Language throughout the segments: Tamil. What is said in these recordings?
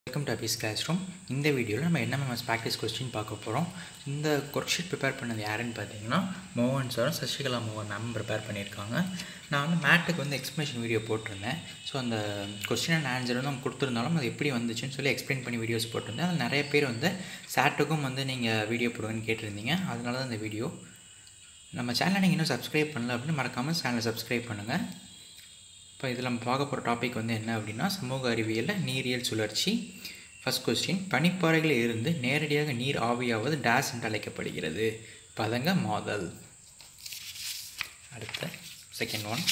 welcome to Abi's class room இந்த வீடியோவில் நம்ம என்எம்எஸ் ப்ராக்டிஸ் கொஸ்டின் பார்க்க போகிறோம் இந்த ஒர்க் ஷீட் ப்ரிப்பேர் பண்ணது யாருன்னு பார்த்தீங்கன்னா மோகன் சாரும் சசிகலா மோகன் மேம் ப்ரிப்பேர் பண்ணியிருக்காங்க நான் வந்து மேட்டுக்கு வந்து எக்ஸ்ப்ளனேஷன் வீடியோ போட்டிருந்தேன் ஸோ அந்த கொஸ்டின் அண்ட் ஆன்சர் வந்து நம்ம கொடுத்துருந்தாலும் அது எப்படி வந்துச்சுன்னு சொல்லி எக்ஸ்பிளைன் பண்ணி வீடியோஸ் போட்டிருந்தேன் அதில் நிறைய பேர் வந்து சாட்டுக்கும் வந்து நீங்கள் வீடியோ போடுவேன்னு கேட்டிருந்தீங்க அதனால தான் இந்த வீடியோ நம்ம சேனலை நீங்கள் இன்னும் சப்ஸ்கிரைப் பண்ணல அப்படின்னு மறக்காமல் சேனலை சப்ஸ்கிரைப் பண்ணுங்கள் இப்போ இதில் நம்ம பார்க்க போகிற டாபிக் வந்து என்ன அப்படின்னா சமூக அறிவியலில் நீரியல் சுழற்சி ஃபஸ்ட் கொஸ்டின் பனிப்பாறைகளில் இருந்து நேரடியாக நீர் ஆவியாவது டேஸ் என்று அழைக்கப்படுகிறது பதங்க மாதல் அடுத்த செகண்ட் ஒன்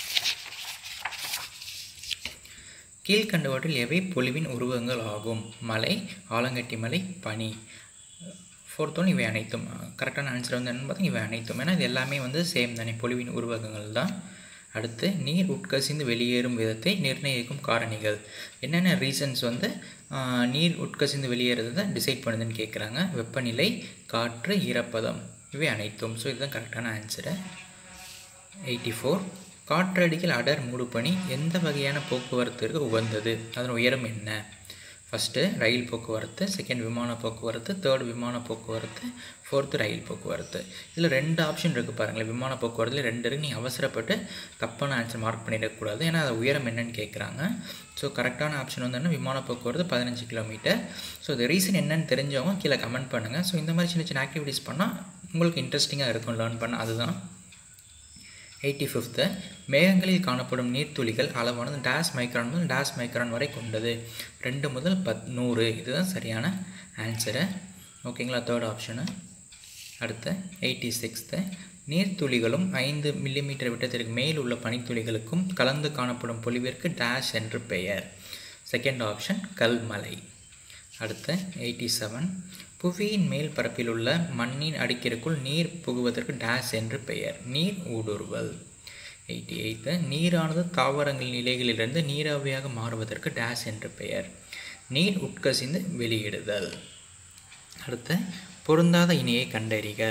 கீழ்கண்டவற்றில் எவை பொலிவின் உருவங்கள் ஆகும் மலை ஆலங்கட்டி மலை பனி ஃபோர்த் ஒன் இவை அனைத்தும் கரெக்டான ஆன்சர் வந்து என்னன்னு பார்த்தா இவை அனைத்தும் ஏன்னா இது எல்லாமே வந்து சேம் தானே பொலிவின் உருவகங்கள் தான் அடுத்து நீர் உட்கசிந்து வெளியேறும் விதத்தை நிர்ணயிக்கும் காரணிகள் என்னென்ன ரீசன்ஸ் வந்து நீர் உட்கசிந்து வெளியேறதை டிசைட் பண்ணுதுன்னு கேட்குறாங்க வெப்பநிலை காற்று ஈரப்பதம் இவை அனைத்தும் ஸோ இதுதான் கரெக்டான ஆன்சரு எயிட்டி ஃபோர் காற்றடியில் அடர் மூடுபனி எந்த வகையான போக்குவரத்திற்கு உகந்தது அதன் உயரம் என்ன ஃபஸ்ட்டு ரயில் போக்குவரத்து செகண்ட் விமான போக்குவரத்து தேர்ட் விமான போக்குவரத்து ஃபோர்த்து ரயில் போக்குவரத்து இதில் ரெண்டு ஆப்ஷன் இருக்குது பாருங்களேன் விமான போக்குவரத்தில் ரெண்டு இருக்குது நீங்கள் அவசரப்பட்டு தப்பான ஆன்சர் மார்க் பண்ணிடக்கூடாது ஏன்னா அது உயரம் என்னன்னு கேட்குறாங்க ஸோ கரெக்டான ஆப்ஷன் வந்து என்ன விமான போக்குவரத்து பதினஞ்சு கிலோமீட்டர் ஸோ இது ரீசன் என்னன்னு தெரிஞ்சவங்க கீழே கமெண்ட் பண்ணுங்கள் ஸோ இந்த மாதிரி சின்ன சின்ன ஆக்டிவிட்டீஸ் பண்ணால் உங்களுக்கு இன்ட்ரெஸ்டிங்காக இருக்கும் லேர்ன் பண்ண அதுதான் எயிட்டி ஃபிஃப்த்து மேகங்களில் காணப்படும் நீர்த்துளிகள் அளவானது டேஸ் மைக்ரான் முதல் டேஸ் மைக்ரான் வரை கொண்டது ரெண்டு முதல் பத் நூறு இதுதான் சரியான ஆன்சரு ஓகேங்களா தேர்ட் ஆப்ஷனு அடுத்து எயிட்டி சிக்ஸ்த்து நீர்த்துளிகளும் ஐந்து மில்லிமீட்டர் விட்டத்திற்கு மேல் உள்ள பனித்துளிகளுக்கும் கலந்து காணப்படும் பொலிவிற்கு டேஷ் என்று பெயர் செகண்ட் ஆப்ஷன் கல்மலை அடுத்து எயிட்டி செவன் புவியின் மேல் பரப்பில் உள்ள மண்ணின் அடுக்கிற்குள் நீர் புகுவதற்கு டேஸ் என்று பெயர் நீர் ஊடுருவல் எயிட்டி எயித்து நீரானது தாவரங்கள் நிலைகளிலிருந்து நீராவியாக மாறுவதற்கு டேஸ் என்று பெயர் நீர் உட்கசிந்து வெளியிடுதல் அடுத்து பொருந்தாத இணையை கண்டறிக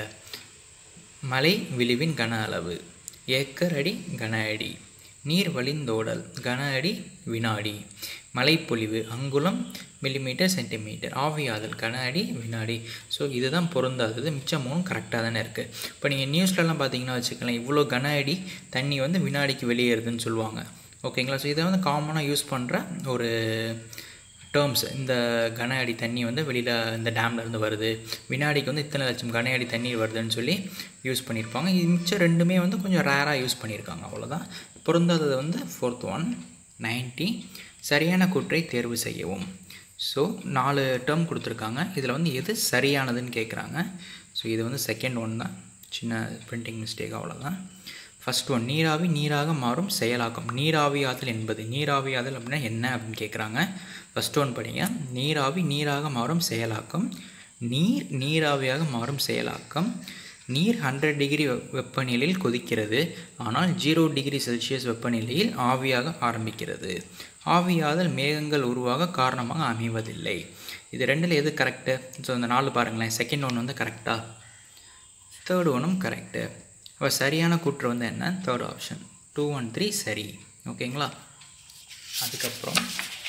மலை விழிவின் கன அளவு ஏக்கர் அடி கன அடி நீர் வழிந்தோடல் கன அடி வினாடி மழைப்பொழிவு அங்குலம் மில்லிமீட்டர் சென்டிமீட்டர் ஆவியாதல் கன அடி வினாடி ஸோ இதுதான் பொருந்தாதது மிச்சம் மூணும் கரெக்டாக தானே இருக்குது இப்போ நீங்கள் நியூஸ்லலாம் பார்த்தீங்கன்னா வச்சுக்கலாம் இவ்வளோ கன அடி தண்ணி வந்து வினாடிக்கு வெளியேறுதுன்னு சொல்லுவாங்க ஓகேங்களா ஸோ இதை வந்து காமனாக யூஸ் பண்ணுற ஒரு டேர்ம்ஸ் இந்த கன அடி தண்ணி வந்து வெளியில் இந்த டேம்லேருந்து வருது வினாடிக்கு வந்து இத்தனை லட்சம் கன அடி தண்ணீர் வருதுன்னு சொல்லி யூஸ் பண்ணியிருப்பாங்க இது மிச்சம் ரெண்டுமே வந்து கொஞ்சம் ரேராக யூஸ் பண்ணியிருக்காங்க அவ்வளோதான் பொருந்தாதது வந்து ஃபோர்த் ஒன் நைன்ட்டி சரியான கூற்றை தேர்வு செய்யவும் ஸோ நாலு டேர்ம் கொடுத்துருக்காங்க இதில் வந்து எது சரியானதுன்னு கேட்குறாங்க ஸோ இது வந்து செகண்ட் ஒன் தான் சின்ன பிரிண்டிங் மிஸ்டேக் அவ்வளோதான் ஃபஸ்ட் ஒன் நீராவி நீராக மாறும் செயலாக்கம் நீராவியாதல் என்பது நீராவியாதல் அப்படின்னா என்ன அப்படின்னு கேட்குறாங்க ஃபஸ்ட் ஒன் படிங்க நீராவி நீராக மாறும் செயலாக்கம் நீர் நீராவியாக மாறும் செயலாக்கம் நீர் ஹண்ட்ரட் டிகிரி வெப்பநிலையில் கொதிக்கிறது ஆனால் ஜீரோ டிகிரி செல்சியஸ் வெப்பநிலையில் ஆவியாக ஆரம்பிக்கிறது ஆவியாதல் மேகங்கள் உருவாக காரணமாக அமைவதில்லை இது ரெண்டில் எது கரெக்டு ஸோ இந்த நாலு பாருங்களேன் செகண்ட் ஒன் வந்து கரெக்டாக தேர்ட் ஒன்றும் கரெக்டு அப்போ சரியான கூற்று வந்து என்ன third option two one three சரி ஓகேங்களா அதுக்கப்புறம்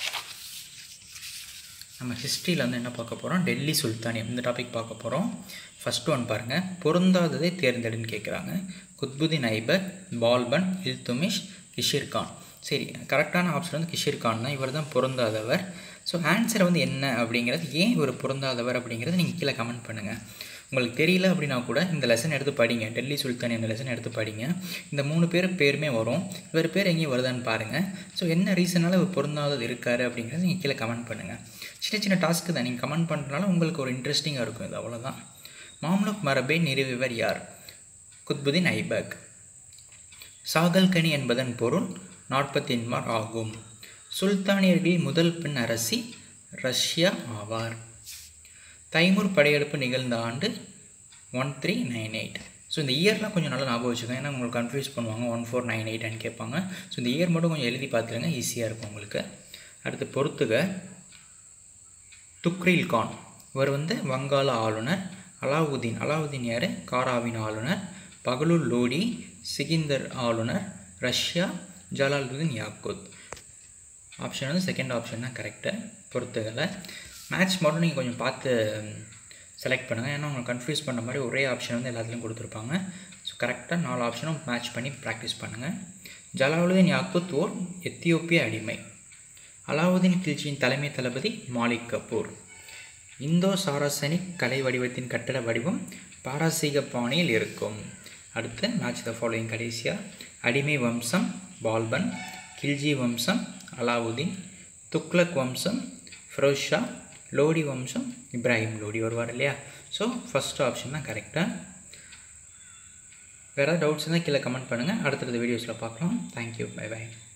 நம்ம ஹிஸ்ட்ரியில் வந்து என்ன பார்க்க போகிறோம் டெல்லி சுல்தானியம் இந்த டாபிக் பார்க்க போகிறோம் ஃபஸ்ட் ஒன் பாருங்கள் பொருந்தாததை தேர்ந்தெடுன்னு கேட்குறாங்க குத்புதீன் ஐபக் பால்பன் இல்துமிஷ் கிஷிர்கான் சரி கரெக்டான ஆப்ஷன் வந்து கிஷிர்கான் தான் இவர் தான் பொருந்தாதவர் ஸோ ஆன்சர் வந்து என்ன அப்படிங்கிறது ஏன் இவர் பொருந்தாதவர் அப்படிங்கிறது நீங்கள் கீழே கமெண்ட் பண்ணுங்கள் உங்களுக்கு தெரியல அப்படின்னா கூட இந்த லெசன் எடுத்து படிங்க டெல்லி சுல்தான் இந்த லெசன் எடுத்து படிங்க இந்த மூணு பேர் பேருமே வரும் இவர் பேர் எங்கேயும் வருதான்னு பாருங்கள் ஸோ என்ன ரீசனால் இவர் பொருந்தாதது இருக்கார் அப்படிங்கிறத நீங்கள் கீழே கமெண்ட் பண்ணுங்கள் சின்ன சின்ன டாஸ்க்கு தான் நீங்கள் கமெண்ட் பண்ணுறதுனால உங்களுக்கு ஒரு இன்ட்ரெஸ்டிங்காக இருக்கும் இது அவ்வளோதான் மாம்லுக் மரபை நிறுவியவர் யார் குத்புதீன் ஐபக் சாகல்கனி என்பதன் பொருள் நாற்பத்தின்மார் ஆகும் சுல்தானியர்களில் முதல் பெண் அரசி ரஷ்யா ஆவார் தைமூர் படையெடுப்பு நிகழ்ந்த ஆண்டு one three nine eight so இந்த இயர்லாம் கொஞ்சம் நல்லா ஞாபகம் வச்சுக்கோங்க ஏன்னா உங்களுக்கு கன்ஃபியூஸ் பண்ணுவாங்க ஒன் ஃபோர் நைன் எயிட்னு கேட்பாங்க ஸோ இந்த இயர் மட்டும் கொஞ்சம் எழுதி பார்த்துருங்க ஈஸியாக இருக்கும் உங்களுக்கு அடுத்து பொறுத்துக துக்ரில் கான் இவர் வந்து வங்காள ஆளுநர் அலாவுதீன் அலாவுதீன் யார் காராவின் ஆளுநர் பகலுல் லோடி சிகிந்தர் ஆளுநர் ரஷ்யா ஜலாலுதீன் யாக்குத் ஆப்ஷன் வந்து செகண்ட் ஆப்ஷன் தான் கரெக்டு பொறுத்துக்கலை மேட்ச் மட்டும் நீங்கள் கொஞ்சம் பார்த்து செலக்ட் பண்ணுங்கள் ஏன்னா உங்களுக்கு கன்ஃபியூஸ் பண்ண மாதிரி ஒரே ஆப்ஷன் வந்து எல்லாத்துலேயும் கொடுத்துருப்பாங்க ஸோ கரெக்டாக நாலு ஆப்ஷனும் மேட்ச் பண்ணி ப்ராக்டிஸ் பண்ணுங்கள் ஜலாலுதீன் யாக்குத் ஓர் எத்தியோப்பிய அடிமை அலாவுதீன் கில்ஜியின் தலைமை தளபதி மாலிக் கபூர் இந்தோ சாரசனிக் கலை வடிவத்தின் கட்டட வடிவம் பாரசீக பாணியில் இருக்கும் அடுத்து மேட்ச் த ஃபாலோயிங் கடைசியாக அடிமை வம்சம் பால்பன் கில்ஜி வம்சம் அலாவுதீன் துக்ளக் வம்சம் ஃபிரோஸ் ஷா லோடி வம்சம் இப்ராஹிம் லோடி வருவார் இல்லையா ஸோ ஃபஸ்ட் ஆப்ஷன் தான் கரெக்டாக வேறு ஏதாவது டவுட்ஸ் இருந்தால் கீழே கமெண்ட் பண்ணுங்கள் அடுத்தடுத்த வீடியோஸில் பார்க்கலாம் தேங்க்யூ பை பை